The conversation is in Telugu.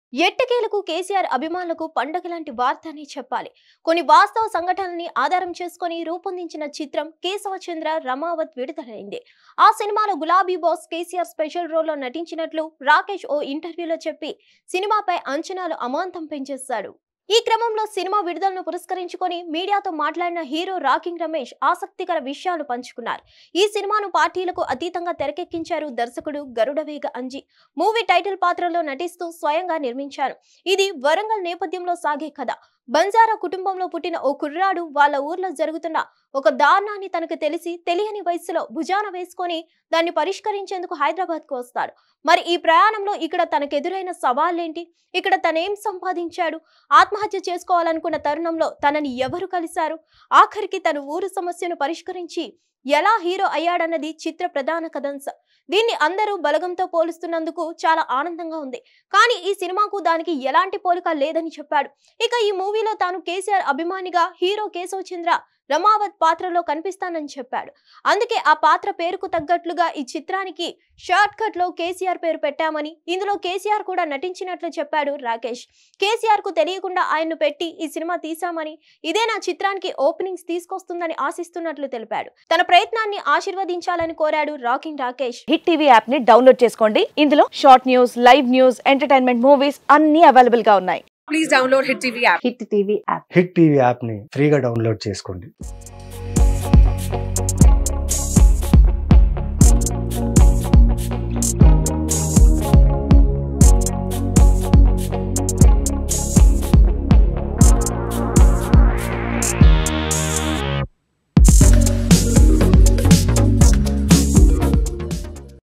ఎట్టకేలకు కేసీఆర్ అభిమానులకు పండగ లాంటి వార్త అని చెప్పాలి కొన్ని వాస్తవ సంఘటనల్ని ఆధారం చేసుకొని రూపొందించిన చిత్రం కేశవచంద్ర రమావత్ విడుదలైంది ఆ సినిమాలో గులాబీ బాస్ కేసీఆర్ స్పెషల్ రోల్లో నటించినట్లు రాకేష్ ఓ ఇంటర్వ్యూలో చెప్పి సినిమాపై అంచనాలు అమాంతం పెంచేశాడు ఈ క్రమంలో సినిమా విడుదలను పురస్కరించుకొని మీడియాతో మాట్లాడిన హీరో రాకింగ్ రమేష్ ఆసక్తికర విషయాలు పంచుకున్నారు ఈ సినిమాను పార్టీలకు అతీతంగా తెరకెక్కించారు దర్శకుడు గరుడవేగ అంజి మూవీ టైటిల్ పాత్రలో నటిస్తూ స్వయంగా నిర్మించారు ఇది వరంగల్ నేపథ్యంలో సాగే కథ బంజారా కుటుంబంలో పుట్టిన ఓ కుర్రాడు వాళ్ళ ఊర్లో జరుగుతున్న ఒక దారుణాన్ని తనకు తెలిసి తెలియని వయసులో భుజాన వేసుకొని దాన్ని పరిష్కరించేందుకు హైదరాబాద్ కు వస్తాడు మరి ఈ ప్రయాణంలో ఇక్కడ తనకెదురైన సవాళ్ళేంటి ఇక్కడ తనేం సంపాదించాడు ఆత్మహత్య చేసుకోవాలనుకున్న తరుణంలో తనని ఎవరు కలిశారు ఆఖరికి తన ఊరు సమస్యను పరిష్కరించి ఎలా హీరో అయ్యాడన్నది చిత్ర ప్రధాన కథాంశం దీన్ని అందరూ బలగంతో పోలుస్తున్నందుకు చాలా ఆనందంగా ఉంది కానీ ఈ సినిమాకు దానికి ఎలాంటి పోలిక లేదని చెప్పాడు ఇక ఈ మూవీలో తాను కేసీఆర్ అభిమానిగా హీరో కేశవ్ చంద్ర రమావత్ పాత్రలో కనిపిస్తానని చెప్పాడు అందుకే ఆ పాత్ర పేరుకు తగ్గట్లుగా ఈ చిత్రానికి షార్ట్ కట్ లో కేసీఆర్ పేరు పెట్టామని ఇందులో కేసీఆర్ కూడా నటించినట్లు చెప్పాడు రాకేష్ కేసీఆర్ కు తెలియకుండా ఆయన్ను పెట్టి ఈ సినిమా తీశామని ఇదే నా చిత్రానికి ఓపెనింగ్స్ తీసుకొస్తుందని ఆశిస్తున్నట్లు తెలిపాడు తన ప్రయత్నాన్ని ఆశీర్వదించాలని కోరాడు rocking Rakesh Hit TV app ని డౌన్లోడ్ చేసుకోండి ఇందులో short news live news entertainment movies అన్ని అవైలబుల్ గా ఉన్నాయి please download Hit TV app. Hit TV app Hit TV యాప్ని ఫ్రీగా డౌన్లోడ్ చేసుకోండి